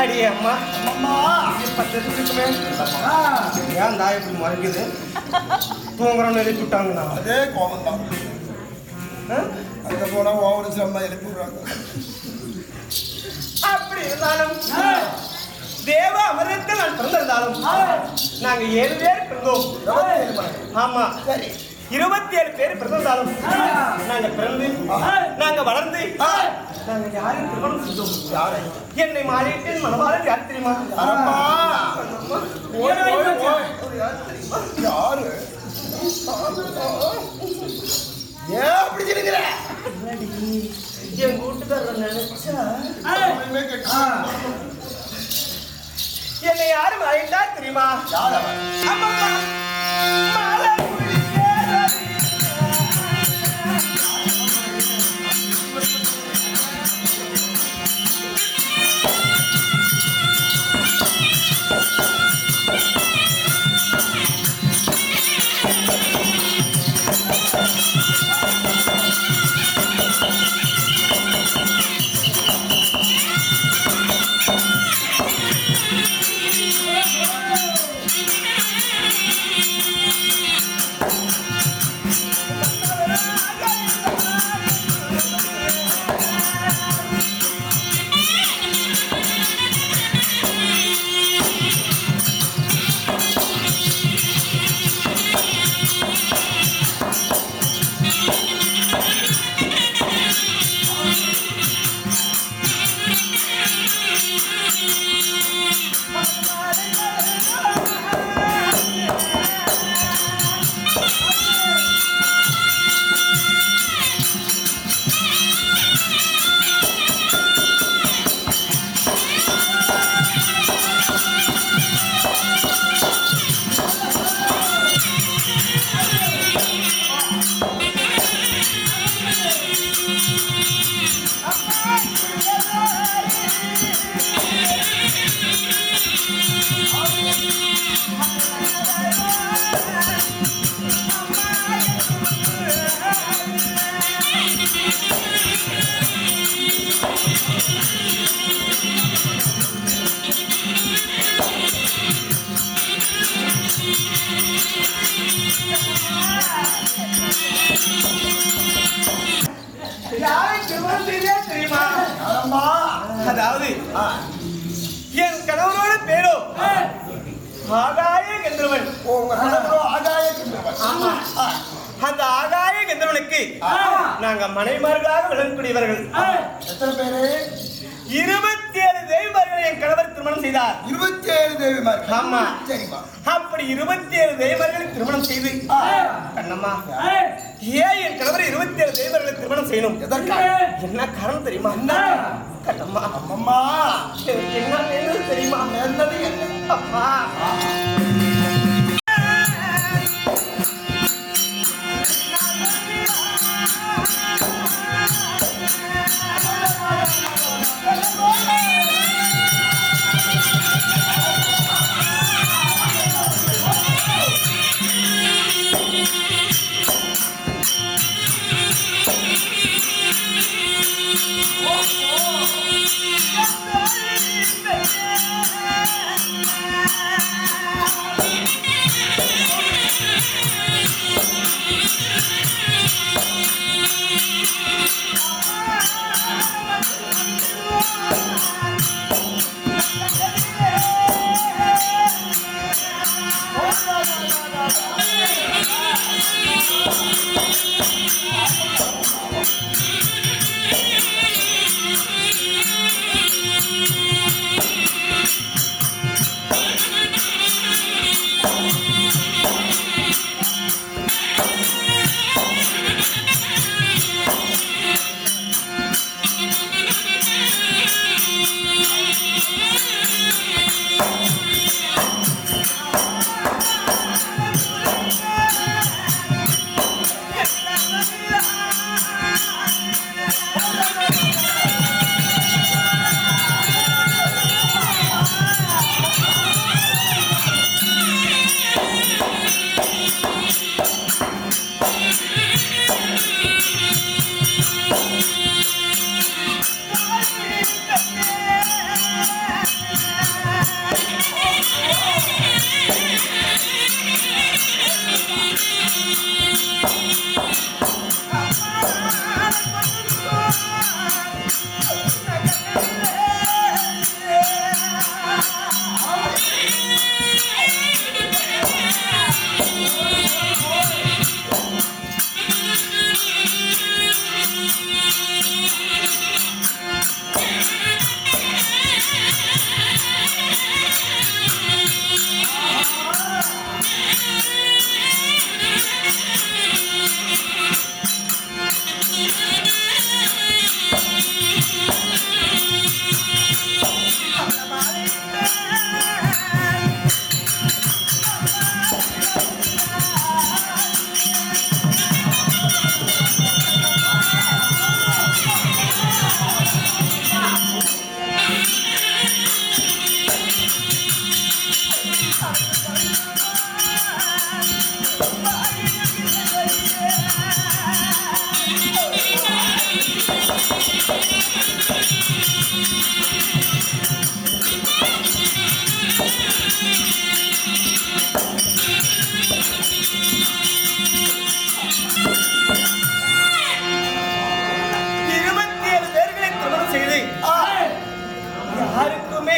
அடியே அம்மா அம்மா இப்ப தெரிஞ்சுக்குமே ஆ, ஏன் தாய் இப்படி மறைக்குது தூங்குறோம்னு எழுப்பி விட்டாங்கண்ணா அதே கோபம் தான் ஆ? அங்க போனா ஓவர் சிரமம் எழுப்பி விடுறாங்க அப்படி இருந்தாலும் தேவ அமரத்தில் நான் பிறந்திருந்தாலும் நாங்க ஏழு பேர் பிறந்தோம் ஆமா சரி இருபத்தி ஏழு பேர் பிறந்திருந்தாலும் நாங்க பிறந்து நாங்க வளர்ந்து நாங்க யாரும் திருமணம் செஞ்சோம் யாரை என்னை மாறிட்டு மனவாளன் யார் தெரியுமா அரம்மா அம்மா. ஓய், ஓய், ஓய். யாரு ஏன் அப்படி இருக்கிற என் வீட்டுக்காரர் நினைச்சா ஒண்ணுமே கேட்கல. என்னை யாரும் அழைத்தா தெரியுமா யார் அவன்? அம்மம்மா, மாலை குடிக்கிறேன். யாரை திருமணம் செய்தே தெரியுமா யாரம்மா? அதாவது ஆ, என் கணவனோட பேரோ ஆகாய கந்தர்வன் ஓ, உங்க கணவரோ ஆகாய கிண்டவன். ஆமா. ஆ, அந்த ஆகாய கந்தர்வனுக்கு ஆ. நாங்க மனைமார்களாக விளங்கக்கூடியவர்கள் எத்தனை பேரு இருபத்தி ஏழு தெய்வங்களை என் கணவர் திருமணம் செய்தார் இருபத்தி ஏழு தேவிமார் ஆமா. சரிம்மா அப்படி இருபத்தி ஏழு தெய்வங்களை திருமணம் செய்து ஆ, கண்ணம்மா ஏன் என் கணவர் இருபத்தி ஏழு தெய்வங்களை திருமணம் செய்யணும் எதற்காக என்ன காரணம் தெரியுமா கண்ணம்மா அம்மம்மா எனக்கு என்ன வேணும் தெரியுமா என்னது என்ன அம்மா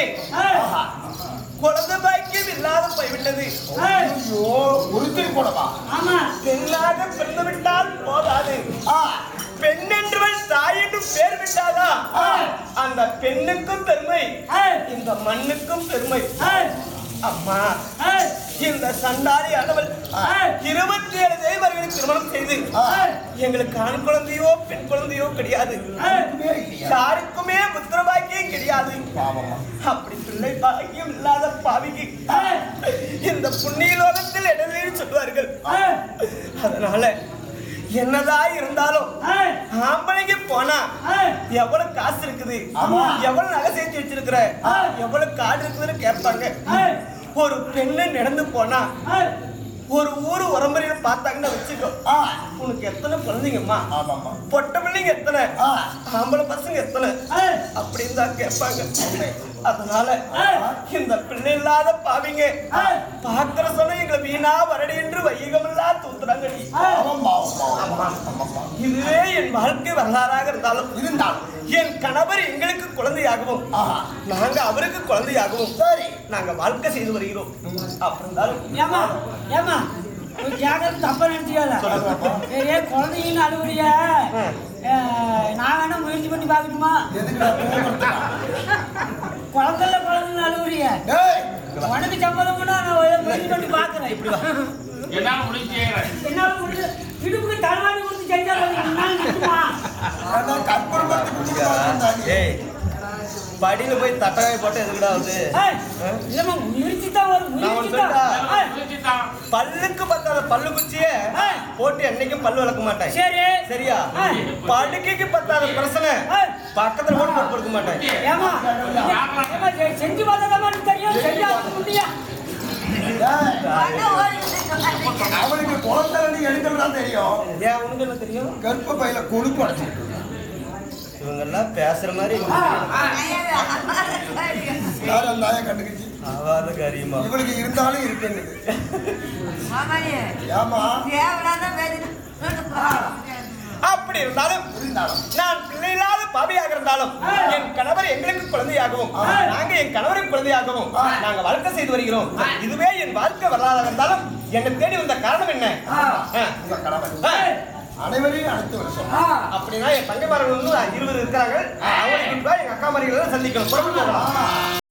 ஆஹா. குழந்தை பாக்கியம் இல்லாத போய்விட்டது ஐயோ ஒருத்தர் கூடவா ஆமா பெண்ணாக பிறந்து விட்டால் போதாது ஆ பெண் என்றவள் தாய் என்று பேர் விட்டாதா ஆ. அந்த பெண்ணுக்கும் பெருமை ஏய், இந்த மண்ணுக்கும் பெருமை ஏய், அம்மா ஏய், இந்த சண்டாளி ஆனவள் ஏய், இருபத்தி ஏழு தேவர்களுக்கு திருமணம் செய்து ஆ. எங்களுக்கு ஆண் குழந்தையோ பெண் குழந்தையோ கிடையாது ஏய், ஒண்ணுமே இல்லையா யாருக்குமே புத்திர பாக்கியம் கிடையாது பாவமா அப்படி பிள்ளை பாக்கியம் இல்லாத பாவிக்கு ஏய், இந்த புண்ணிய லோகத்தில் இடவில் சொல்வார்கள் ஏய், அதனால என்னதான் இருந்தாலும் ஏய், ஆம்பளைக்கு போனா ஏய், எவ்வளவு காசு இருக்குது ஆமா. எவ்வளவு நகை சேர்த்து வச்சிருக்கிற ஆ. எவ்வளவு காடு இருக்குதுன்னு கேட்பாங்க ஏய், ஒரு பெண்ணு நடந்து போனா ஏய், ஒரு ஊரு உரம்பரையில பார்த்தாங்கன்னு வச்சுக்கோ ஆ உனக்கு எத்தனை குழந்தைங்கம்மா ஆமாம்மா பொட்டை பிள்ளைங்க எத்தனை ஆ ஆம்பளை பசங்க எத்தனை ஏய், அப்படின்னு தான் கேட்பாங்க அதனால ஏய். இந்த பிள்ளை இல்லாத பாவிங்க ஏய். பாக்குற சொன்ன எங்களை வீணா வரடி என்று வையகமில்லா தூத்துறாங்க நீ பாவம் பாவம் பாவம் ஆமா. ஆமாம்மா இதுவே என் வாழ்க்கை வரலாறாக இருந்தாலும் இருந்தாலும் என் கணவர் எங்களுக்கு குழந்தையாகவும் ஆஹா நாங்க அவருக்கு குழந்தையாகவும் சரி நாங்க வாழ்க்கை செய்து வருகிறோம் அப்படி இருந்தாலும் ஏம்மா, ஏம்மா, நீ கேட்கறது தப்பா நினைச்சுக்காத. சொல்லுங்கப்பா. ஏய், ஏய், குழந்தைங்கன்னு அழுவுறிய. ஏய், நான் வேணா முயற்சி பண்ணி பார்க்கட்டுமா? எதுக்கு தூங்குறதுக்கா குழந்தைல குழந்தைன்னு அழுவுறிய. டேய் உனக்கு சம்மதம் பண்ணா நான் ஒரு முயற்சி பண்ணி பார்க்கிறேன். என்னால முடிஞ்சு செய்யறேன் என்னால முடிஞ்சு இடுப்புக்கு தலைவாணி கொடுத்து செஞ்சா உனக்கு என்னால நிக்குமா? அதான் கற்பூரப்படுத்தி குடிக்கிறாங்க ஏய் படியில போய் தட்டகாய் போட்டு எதுக்குடா வந்து ஏய், இல்லம்மா, முயற்சி தான் வரும், நான் முயற்சி ஒண்ணு தான். சொல்லட்டா? ஏய், முடிச்சுட்டான் பல்லுக்கு பத்தாத பல்லு குச்சியே ஏய். போட்டு என்னைக்கும் பல்லு விளக்க மாட்டேன் சரி சரியா ஏய். படுக்கைக்கு பத்தாத பிரச்சனை ஏய். பக்கத்துல போட்டு போட்டு கொடுக்க மாட்டேன் ஏம்மா, ஏம்மா, செ- செஞ்சு பார்த்தாதாம்மா எனக்கு தெரியும் செஞ்சா முடியா அவனுக்கு குழந்தை எடுக்கிறது தான் தெரியும் ஏன் உனக்கு என்ன தெரியும் கர்ப்ப பையில கொழுப்பு அடைச்சிருக்கு இவங்க எல்லாம் பேசுற மாதிரி யார் அந்த ஆயா கண்டுக்கிச்சு ஆவாத காரியமா இவளுக்கு இருந்தாலும் இருக்குன்னு ஏமா அப்படி இருந்தாலும் இருந்தாலும் நான் பிள்ளை இல்லாத பாவியாக இருந்தாலும் என் கணவர் எங்களுக்கு குழந்தையாகவும் நாங்க என் கணவருக்கு குழந்தையாகவும் நாங்க வாழ்க்கை செய்து வருகிறோம் இதுவே என் வாழ்க்கை வரலாறு இருந்தாலும் என்னை தேடி வந்த காரணம் என்ன ஆ. உங்க கணவன் ஆ. அனைவரையும் அழைத்து வர சொன்ன அப்படின்னா என் தங்கைமார்கள் இருபது இருக்கிறாங்க அவங்களுக்கு இப்ப எங்க அக்கா மாரிகளை சந்திக்கணும் புறப்பட்டு போகலாம்